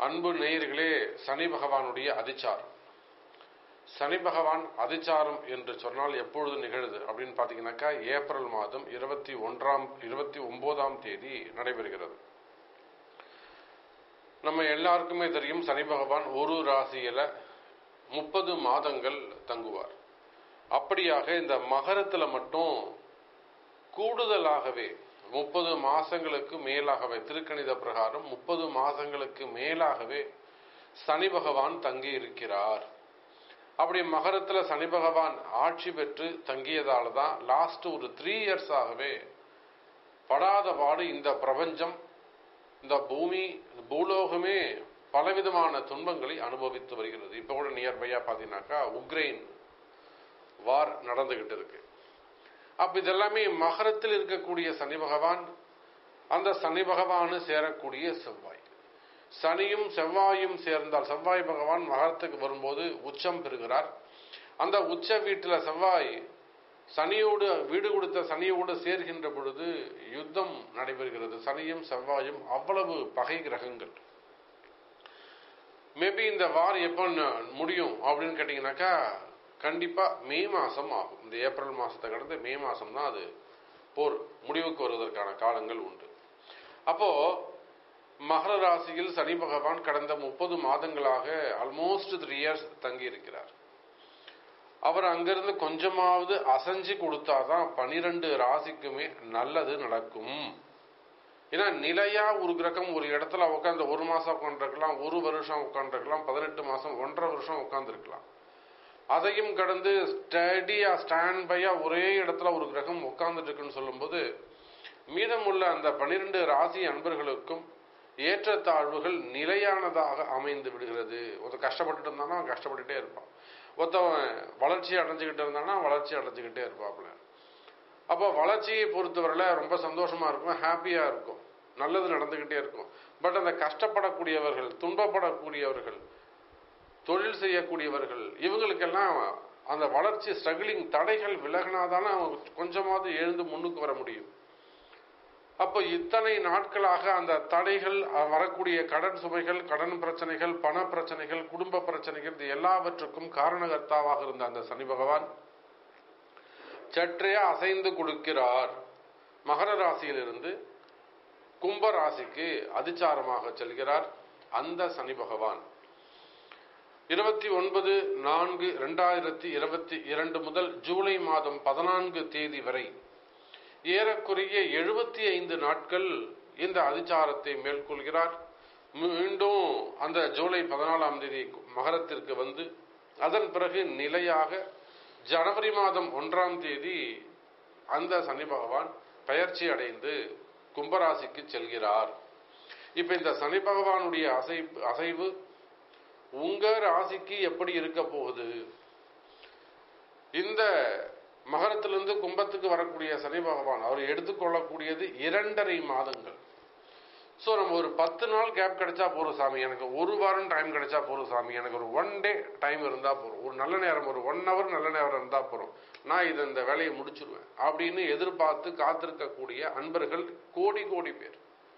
அன்பு நேயர்களே சனி பகவானுடைய அதிச்சாரம் சனி பகவான் அதிச்சாரம் என்று சொன்னால் எப்பொழுது நிகழுது அப்படின்னு பார்த்தீங்கன்னாக்கா ஏப்ரல் மாதம் இருபத்தி ஒன்றாம் இருபத்தி ஒன்பதாம் தேதி நடைபெறுகிறது நம்ம எல்லாருக்குமே தெரியும் சனி பகவான் ஒரு ராசியில முப்பது மாதங்கள் தங்குவார் அப்படியாக இந்த மகரத்துல மட்டும் கூடுதலாகவே முப்பது மாசங்களுக்கு மேலாகவே திருக்கணித பிரகாரம் முப்பது மாசங்களுக்கு மேலாகவே சனி பகவான் தங்கி இருக்கிறார் அப்படி மகரத்துல சனி பகவான் ஆட்சி பெற்று தங்கியதால தான் லாஸ்ட் ஒரு த்ரீ இயர்ஸ் ஆகவே படாத பாடு இந்த பிரபஞ்சம் இந்த பூமி பூலோகமே பலவிதமான துன்பங்களை அனுபவித்து வருகிறது இப்போ கூட நியர்பையா பார்த்தீங்கன்னாக்கா உக்ரைன் வார் நடந்துகிட்டு இருக்கு அப்ப இதெல்லாமே மகரத்தில் இருக்கக்கூடிய சனி பகவான் அந்த சனி பகவானு சேரக்கூடிய செவ்வாய் சனியும் செவ்வாயும் சேர்ந்தால் செவ்வாய் பகவான் மகரத்துக்கு வரும்போது உச்சம் பெறுகிறார் அந்த உச்ச வீட்டுல செவ்வாய் சனியோடு வீடு கொடுத்த சனியோடு சேர்கின்ற பொழுது யுத்தம் நடைபெறுகிறது சனியும் செவ்வாயும் அவ்வளவு பகை கிரகங்கள் மேபி இந்த வார் எப்போ முடியும் அப்படின்னு கேட்டீங்கன்னாக்கா கண்டிப்பா மே மாசம் ஆகும் இந்த ஏப்ரல் மாசத்தை கடந்து மே மாசம் தான் அது போர் முடிவுக்கு வருவதற்கான காலங்கள் உண்டு அப்போ மகர ராசியில் சனி பகவான் கடந்த முப்பது மாதங்களாக ஆல்மோஸ்ட் த்ரீ இயர்ஸ் தங்கி இருக்கிறார் அவர் அங்கிருந்து கொஞ்சமாவது அசைஞ்சு கொடுத்தாதான் பனிரெண்டு ராசிக்குமே நல்லது நடக்கும் ஏன்னா நிலையா ஒரு கிரகம் ஒரு இடத்துல உட்காந்து ஒரு மாசம் உட்காந்துருக்கலாம் ஒரு வருஷம் உட்காந்துருக்கலாம் பதினெட்டு மாசம் ஒன்றரை வருஷம் உட்காந்துருக்கலாம் அதையும் கடந்து ஸ்டடியா ஸ்டாண்ட் பையா ஒரே இடத்துல ஒரு கிரகம் உட்கார்ந்துட்டு இருக்குன்னு சொல்லும்போது மீதமுள்ள அந்த பனிரெண்டு ராசி அன்பர்களுக்கும் ஏற்றத்தாழ்வுகள் நிலையானதாக அமைந்து விடுகிறது ஒருத்தன் கஷ்டப்பட்டுட்டு இருந்தானா அவன் கஷ்டப்பட்டுட்டே இருப்பான் ஒருத்தவன் வளர்ச்சி அடைஞ்சுக்கிட்டு இருந்தானா வளர்ச்சி அடைஞ்சுக்கிட்டே இருப்பாப்புல அப்போ வளர்ச்சியை பொறுத்தவரையில் ரொம்ப சந்தோஷமா இருக்கும் ஹாப்பியா இருக்கும் நல்லது நடந்துகிட்டே இருக்கும் பட் அந்த கஷ்டப்படக்கூடியவர்கள் துன்பப்படக்கூடியவர்கள் தொழில் செய்யக்கூடியவர்கள் இவங்களுக்கெல்லாம் அந்த வளர்ச்சி ஸ்ட்ரகிளிங் தடைகள் விலகினாதானே அவங்க கொஞ்சமாவது எழுந்து முன்னுக்கு வர முடியும் அப்போ இத்தனை நாட்களாக அந்த தடைகள் வரக்கூடிய கடன் சுமைகள் கடன் பிரச்சனைகள் பண பிரச்சனைகள் குடும்ப பிரச்சனைகள் இது எல்லாவற்றுக்கும் காரணகர்த்தாவாக இருந்த அந்த சனி பகவான் சற்றே அசைந்து கொடுக்கிறார் மகர ராசியிலிருந்து கும்ப ராசிக்கு அதிச்சாரமாக செல்கிறார் அந்த சனி பகவான் இருபத்தி ஒன்பது நான்கு இரண்டாயிரத்தி இருபத்தி இரண்டு முதல் ஜூலை மாதம் பதினான்கு தேதி வரை ஏறக்குறைய எழுபத்தி ஐந்து நாட்கள் இந்த அதிச்சாரத்தை மேற்கொள்கிறார் மீண்டும் அந்த ஜூலை பதினாலாம் தேதி மகரத்திற்கு வந்து அதன் பிறகு நிலையாக ஜனவரி மாதம் ஒன்றாம் தேதி அந்த சனி பகவான் பயிற்சி அடைந்து கும்பராசிக்கு செல்கிறார் இப்ப இந்த சனி பகவானுடைய அசைவு அசைவு உங்க ராசிக்கு எப்படி இருக்க போகுது இந்த மகரத்திலிருந்து கும்பத்துக்கு வரக்கூடிய சனி பகவான் அவர் எடுத்துக்கொள்ளக்கூடியது இரண்டரை மாதங்கள் ஸோ நம்ம ஒரு பத்து நாள் கேப் கிடைச்சா போதும் சாமி எனக்கு ஒரு வாரம் டைம் கிடைச்சா போதும் சாமி எனக்கு ஒரு ஒன் டே டைம் இருந்தால் போதும் ஒரு நல்ல நேரம் ஒரு ஒன் ஹவர் நல்ல நேரம் இருந்தால் போதும் நான் இதை இந்த வேலையை முடிச்சிருவேன் அப்படின்னு எதிர்பார்த்து காத்திருக்கக்கூடிய அன்பர்கள் கோடி கோடி பேர்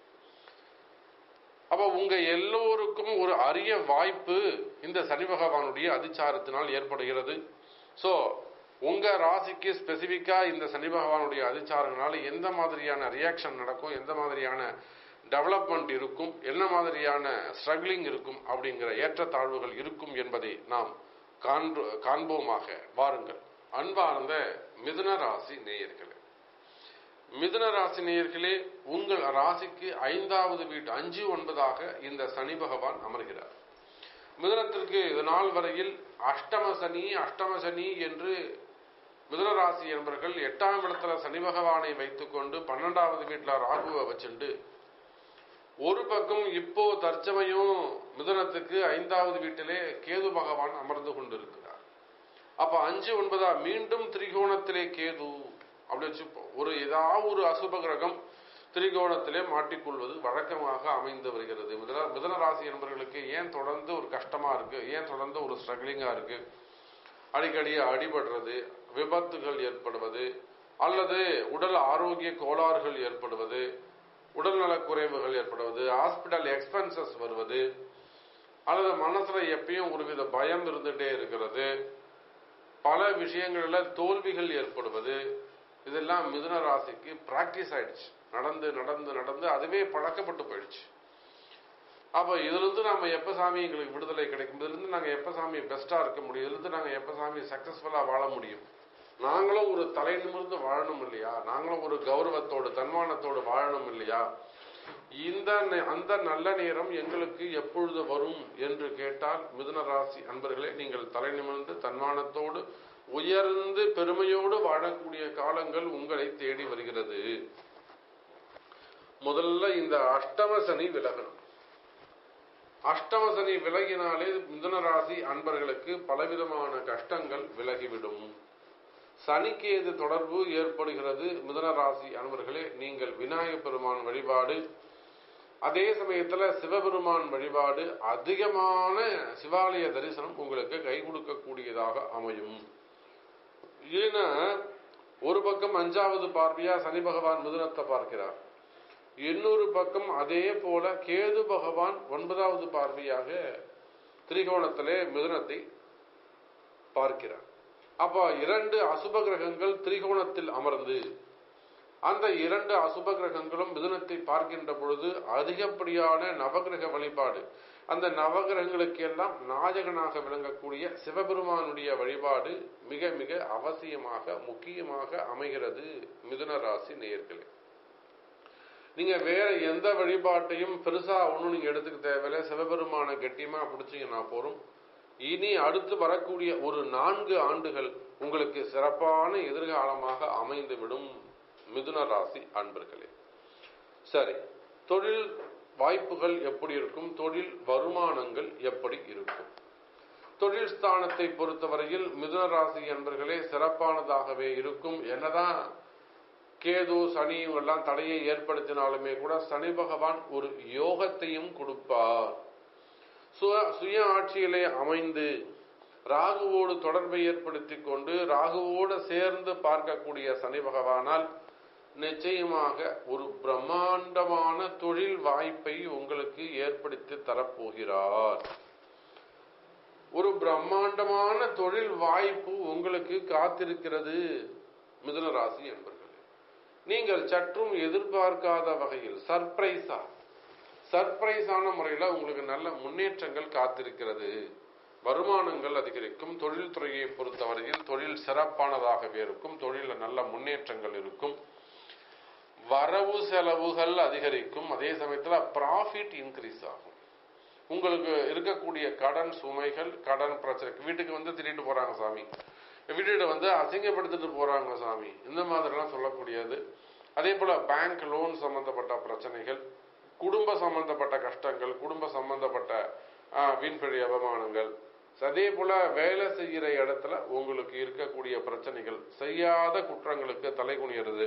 அப்ப உங்க எல்லோருக்கும் ஒரு அரிய வாய்ப்பு இந்த சனி பகவானுடைய அதிச்சாரத்தினால் ஏற்படுகிறது ஸோ உங்க ராசிக்கு ஸ்பெசிபிக்கா இந்த சனி பகவானுடைய அதிச்சாரங்களால எந்த மாதிரியான ரியாக்ஷன் நடக்கும் எந்த மாதிரியான டெவலப்மெண்ட் இருக்கும் என்ன மாதிரியான ஸ்ட்ரகிளிங் இருக்கும் அப்படிங்கிற ஏற்றத்தாழ்வுகள் இருக்கும் என்பதை நாம் காண்போமாக வாருங்கள் அன்பார்ந்த மிதுன ராசி நேயர்களே மிதுன ராசி நேயர்களே உங்கள் ராசிக்கு ஐந்தாவது வீட்டு அஞ்சு ஒன்பதாக இந்த சனி பகவான் அமர்கிறார் மிதுனத்திற்கு இது நாள் வரையில் அஷ்டம சனி அஷ்டம சனி என்று மிதுன ராசி என்பவர்கள் எட்டாம் இடத்துல சனி பகவானை வைத்துக்கொண்டு பன்னெண்டாவது வீட்டில் ராகுவை வச்சுண்டு ஒரு பக்கம் இப்போ தற்சமயம் மிதுனத்துக்கு ஐந்தாவது வீட்டிலே கேது பகவான் அமர்ந்து கொண்டிருக்கிறார் அப்ப அஞ்சு ஒன்பதா மீண்டும் திரிகோணத்திலே கேது அப்படி வச்சுப்போம் ஒரு ஏதாவது ஒரு அசுப கிரகம் திரிகோணத்திலே மாட்டிக்கொள்வது வழக்கமாக அமைந்து வருகிறது மிதன மிதன ராசி என்பவர்களுக்கு ஏன் தொடர்ந்து ஒரு கஷ்டமா இருக்கு ஏன் தொடர்ந்து ஒரு ஸ்ட்ரகிளிங்கா இருக்கு அடிக்கடி அடிபடுறது விபத்துகள் ஏற்படுவது அல்லது உடல் ஆரோக்கிய கோளாறுகள் ஏற்படுவது உடல்நலக் குறைவுகள் ஏற்படுவது ஹாஸ்பிட்டல் எக்ஸ்பென்சஸ் வருவது அல்லது மனசுல எப்பயும் ஒருவித பயம் இருந்துட்டே இருக்கிறது பல விஷயங்கள்ல தோல்விகள் ஏற்படுவது இதெல்லாம் மிதுன ராசிக்கு பிராக்டிஸ் ஆயிடுச்சு நடந்து நடந்து நடந்து அதுவே பழக்கப்பட்டு போயிடுச்சு அப்ப இதுல இருந்து நாம எப்ப சாமி எங்களுக்கு விடுதலை கிடைக்கும் இதுல இருந்து நாங்க எப்ப சாமி பெஸ்டா இருக்க முடியும் இதுல இருந்து நாங்க எப்ப சாமி சக்சஸ்ஃபுல்லா வாழ முடியும் நாங்களும் ஒரு தலை நிமிர்ந்து வாழணும் இல்லையா நாங்களும் ஒரு கௌரவத்தோடு தன்மானத்தோடு வாழணும் இல்லையா இந்த நே- அந்த நல்ல நேரம் எங்களுக்கு எப்பொழுது வரும் என்று கேட்டால் மிதுன ராசி அன்பர்களே நீங்கள் தலை நிமிர்ந்து தன்மானத்தோடு உயர்ந்து பெருமையோடு வாழக்கூடிய காலங்கள் உங்களை தேடி வருகிறது முதல்ல இந்த அஷ்டம சனி விலகணும் அஷ்டம சனி விலகினாலே மிதுன ராசி அன்பர்களுக்கு பலவிதமான கஷ்டங்கள் விலகிவிடும் சனிக்கேது தொடர்பு ஏற்படுகிறது மிதுன ராசி அன்பர்களே நீங்கள் விநாயகப் பெருமான் வழிபாடு அதே சமயத்துல சிவபெருமான் வழிபாடு அதிகமான சிவாலய தரிசனம் உங்களுக்கு கை கொடுக்கக்கூடியதாக அமையும் ஏன்னா ஒரு பக்கம் அஞ்சாவது பார்வையா சனி பகவான் மிதுனத்தை பார்க்கிறார் இன்னொரு பக்கம் அதே போல கேது பகவான் ஒன்பதாவது பார்வையாக திரிகோணத்திலே மிதுனத்தை பார்க்கிறார் அப்ப இரண்டு அசுப கிரகங்கள் திரிகோணத்தில் அமர்ந்து அந்த இரண்டு அசுப கிரகங்களும் மிதுனத்தை பார்க்கின்ற பொழுது அதிகப்படியான நவகிரக வழிபாடு அந்த நவகிரகங்களுக்கு எல்லாம் நாயகனாக விளங்கக்கூடிய சிவபெருமானுடைய வழிபாடு மிக மிக அவசியமாக முக்கியமாக அமைகிறது மிதுன ராசி நேயர்களே நீங்க வேற எந்த வழிபாட்டையும் பெருசா ஒண்ணும் நீங்க எடுத்துக்க தேவையில்லை சிவபெருமான கெட்டியமா பிடிச்சீங்கன்னா போறோம் இனி அடுத்து வரக்கூடிய ஒரு நான்கு ஆண்டுகள் உங்களுக்கு சிறப்பான எதிர்காலமாக அமைந்துவிடும் மிதுன ராசி அன்பர்களே சரி தொழில் வாய்ப்புகள் எப்படி இருக்கும் தொழில் வருமானங்கள் எப்படி இருக்கும் தொழில் ஸ்தானத்தை பொறுத்தவரையில் மிதுன ராசி அன்பர்களே சிறப்பானதாகவே இருக்கும் என்னதான் கேது சனி எல்லாம் தடையை ஏற்படுத்தினாலுமே கூட சனி பகவான் ஒரு யோகத்தையும் கொடுப்பார் சுய சுய ஆட்சியிலே அமைந்து ராகுவோடு தொடர்பை ஏற்படுத்தி கொண்டு ராகுவோடு சேர்ந்து பார்க்கக்கூடிய சனி பகவானால் நிச்சயமாக ஒரு பிரம்மாண்டமான தொழில் வாய்ப்பை உங்களுக்கு ஏற்படுத்தி தரப்போகிறார் ஒரு பிரம்மாண்டமான தொழில் வாய்ப்பு உங்களுக்கு காத்திருக்கிறது மிதுன ராசி என்பர்களே நீங்கள் சற்றும் எதிர்பார்க்காத வகையில் சர்ப்ரைஸா சர்ப்ரைஸான முறையில் உங்களுக்கு நல்ல முன்னேற்றங்கள் காத்திருக்கிறது வருமானங்கள் அதிகரிக்கும் தொழில்துறையை பொறுத்தவரையில் தொழில் சிறப்பானதாகவே இருக்கும் தொழிலில் நல்ல முன்னேற்றங்கள் இருக்கும் வரவு செலவுகள் அதிகரிக்கும் அதே சமயத்தில் ப்ராஃபிட் இன்க்ரீஸ் ஆகும் உங்களுக்கு இருக்கக்கூடிய கடன் சுமைகள் கடன் பிரச்சனை வீட்டுக்கு வந்து திட்டிட்டு போறாங்க சாமி வீட்டுக்கு வந்து அசிங்கப்படுத்திட்டு போறாங்க சாமி இந்த மாதிரிலாம் சொல்லக்கூடியது அதே போல பேங்க் லோன் சம்பந்தப்பட்ட பிரச்சனைகள் குடும்ப சம்பந்தப்பட்ட கஷ்டங்கள் குடும்ப சம்பந்தப்பட்ட ஆஹ், வீண்பழி அவமானங்கள் அதே போல வேலை செய்கிற இடத்துல உங்களுக்கு இருக்கக்கூடிய பிரச்சனைகள் செய்யாத குற்றங்களுக்கு தலை குனியறது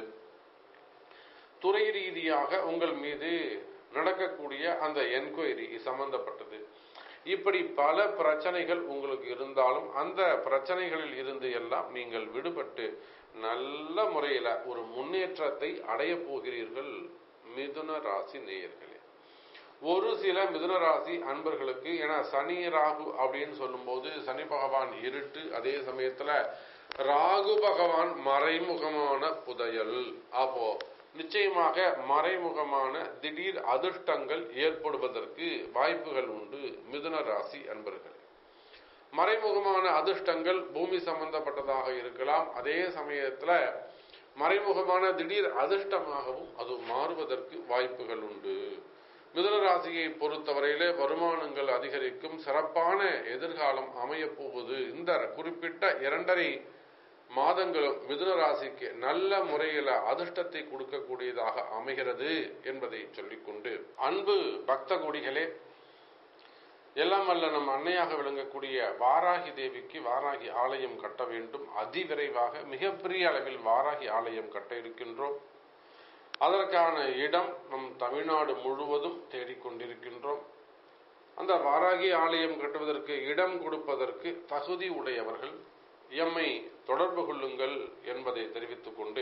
துறை ரீதியாக உங்கள் மீது நடக்கக்கூடிய அந்த என்கொயரி சம்பந்தப்பட்டது இப்படி பல பிரச்சனைகள் உங்களுக்கு இருந்தாலும் அந்த பிரச்சனைகளில் இருந்து எல்லாம் நீங்கள் விடுபட்டு நல்ல முறையில ஒரு முன்னேற்றத்தை அடைய போகிறீர்கள் மிதுன ராசி நேயர்களே ஒரு சில மிதுன ராசி அன்பர்களுக்கு ஏன்னா சனி ராகு அப்படின்னு சொல்லும்போது சனி பகவான் இருட்டு அதே சமயத்துல ராகு பகவான் மறைமுகமான புதையல் அப்போ நிச்சயமாக மறைமுகமான திடீர் அதிர்ஷ்டங்கள் ஏற்படுவதற்கு வாய்ப்புகள் உண்டு மிதுன ராசி அன்பர்களே மறைமுகமான அதிர்ஷ்டங்கள் பூமி சம்பந்தப்பட்டதாக இருக்கலாம் அதே சமயத்துல மறைமுகமான திடீர் அதிர்ஷ்டமாகவும் அது மாறுவதற்கு வாய்ப்புகள் உண்டு மிதுன ராசியை பொறுத்தவரையிலே வருமானங்கள் அதிகரிக்கும் சிறப்பான எதிர்காலம் அமையப் போவது இந்த குறிப்பிட்ட இரண்டரை மாதங்களும் மிதுன ராசிக்கு நல்ல முறையில அதிர்ஷ்டத்தை கொடுக்கக்கூடியதாக அமைகிறது என்பதை சொல்லிக்கொண்டு அன்பு பக்த கொடிகளே எல்லாம் வல்ல நம் அன்னையாக விளங்கக்கூடிய வாராகி தேவிக்கு வாராகி ஆலயம் கட்ட வேண்டும் அதிவிரைவாக மிகப்பெரிய அளவில் வாராகி ஆலயம் கட்ட இருக்கின்றோம் அதற்கான இடம் நம் தமிழ்நாடு முழுவதும் தேடிக்கொண்டிருக்கின்றோம் அந்த வாராகி ஆலயம் கட்டுவதற்கு இடம் கொடுப்பதற்கு தகுதி உடையவர்கள் எம்மை தொடர்பு கொள்ளுங்கள் என்பதை தெரிவித்துக் கொண்டு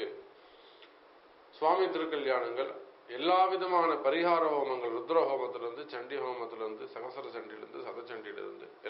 சுவாமி திருக்கல்யாணங்கள் எல்லா விதமான பரிகார ஹோமங்கள் ருத்ர ஹோமத்திலிருந்து சண்டி ஹோமத்திலிருந்து சகசர சண்டிலிருந்து சத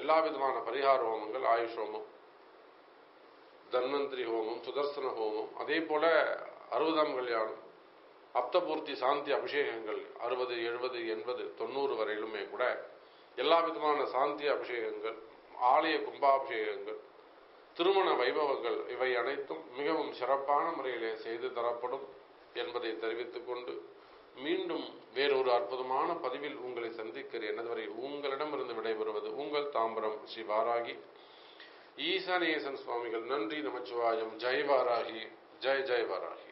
எல்லா விதமான பரிகார ஹோமங்கள் ஆயுஷ் ஹோமம் தன்வந்திரி ஹோமம் சுதர்சன ஹோமம் அதே போல அறுபதாம் கல்யாணம் அப்தபூர்த்தி சாந்தி அபிஷேகங்கள் அறுபது எழுபது எண்பது தொண்ணூறு வரையிலுமே கூட எல்லா விதமான சாந்தி அபிஷேகங்கள் ஆலய கும்பாபிஷேகங்கள் திருமண வைபவங்கள் இவை அனைத்தும் மிகவும் சிறப்பான முறையிலே செய்து தரப்படும் என்பதை தெரிவித்துக் கொண்டு மீண்டும் வேறொரு அற்புதமான பதிவில் உங்களை சந்திக்கிறேன் அதுவரை உங்களிடமிருந்து விடைபெறுவது உங்கள் தாம்பரம் ஸ்ரீ வாராகி ஈசானேசன் சுவாமிகள் நன்றி நமச்சிவாயம் ஜெய் வாராகி ஜெய் ஜெய் வாராகி